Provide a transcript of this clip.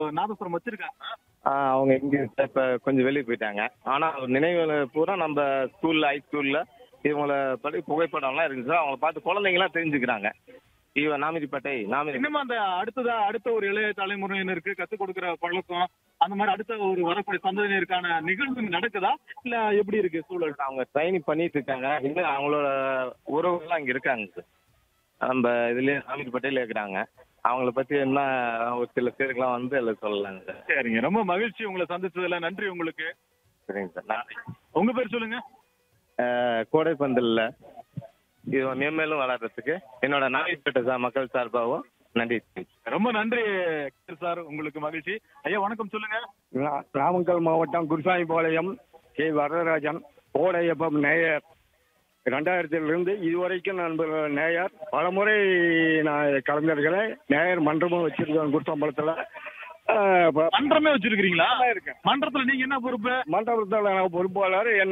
நாதஸ்வரம் வச்சிருக்காங்க ஆஹ் அவங்க இங்க இப்ப கொஞ்சம் வெளியே போயிட்டாங்க ஆனா அவர் நினைவுகளை பூரா நம்ம ஸ்கூல்ல ஹை ஸ்கூல்ல இவங்கள படி புகைப்படம்லாம் இருக்குது சார் அவங்கள பார்த்து குழந்தைங்களாம் தெரிஞ்சுக்கிறாங்க இவன் நாமிதிப்பேட்டை நாமிதி இன்னும் அந்த அடுத்ததா அடுத்த ஒரு இளைய தலைமுறையினருக்கு கத்துக் கொடுக்கிற பழக்கம் அந்த மாதிரி அடுத்த ஒரு வரக்கூடிய சந்ததியினருக்கான நிகழ்வு நடக்குதா இல்ல எப்படி இருக்கு சூழல் அவங்க ட்ரைனிங் பண்ணிட்டு இருக்காங்க இன்னும் அவங்களோட உறவுகள்லாம் இங்க இருக்காங்க சார் நம்ம இதுலயே நாமிதிப்பேட்டையில இருக்கிறாங்க அவங்கள பத்தி என்ன ஒரு சில பேருக்குலாம் வந்து எல்லாம் சொல்லலாங்க சார் சரிங்க ரொம்ப மகிழ்ச்சி உங்களை சந்திச்சதுல நன்றி உங்களுக்கு சரிங்க சார் நன்றி உங்க பேர் சொல்லுங்க ஆஹ் கோடைப்பந்தல்ல இது மேன்மேலும் வளர்றதுக்கு என்னோட நாமிதிப்பேட்டை சார் மக்கள் சார்பாகவும் நன்றி ரொம்ப நன்றி சார் உங்களுக்கு மகிழ்ச்சி ஐயா வணக்கம் சொல்லுங்க நா- நாமக்கல் மாவட்டம் குருசாமிபாளையம் கே வரதராஜன் கோடையப்பம் நேயர் ரெண்டாயிரத்திலிருந்து இதுவரைக்கும் நான் நேயர் பலமுறை நான் கலைஞர்களை நேயர் மன்றமும் வச்சிருக்கேன் குருசம்பளத்தில் மன்றமே வச்சிருக்கீங்களா இருக்கேன் மன்றத்துல நீங்க என்ன பொறுப்பு மண்டபத்தில் நான் பொறுப்பாளர்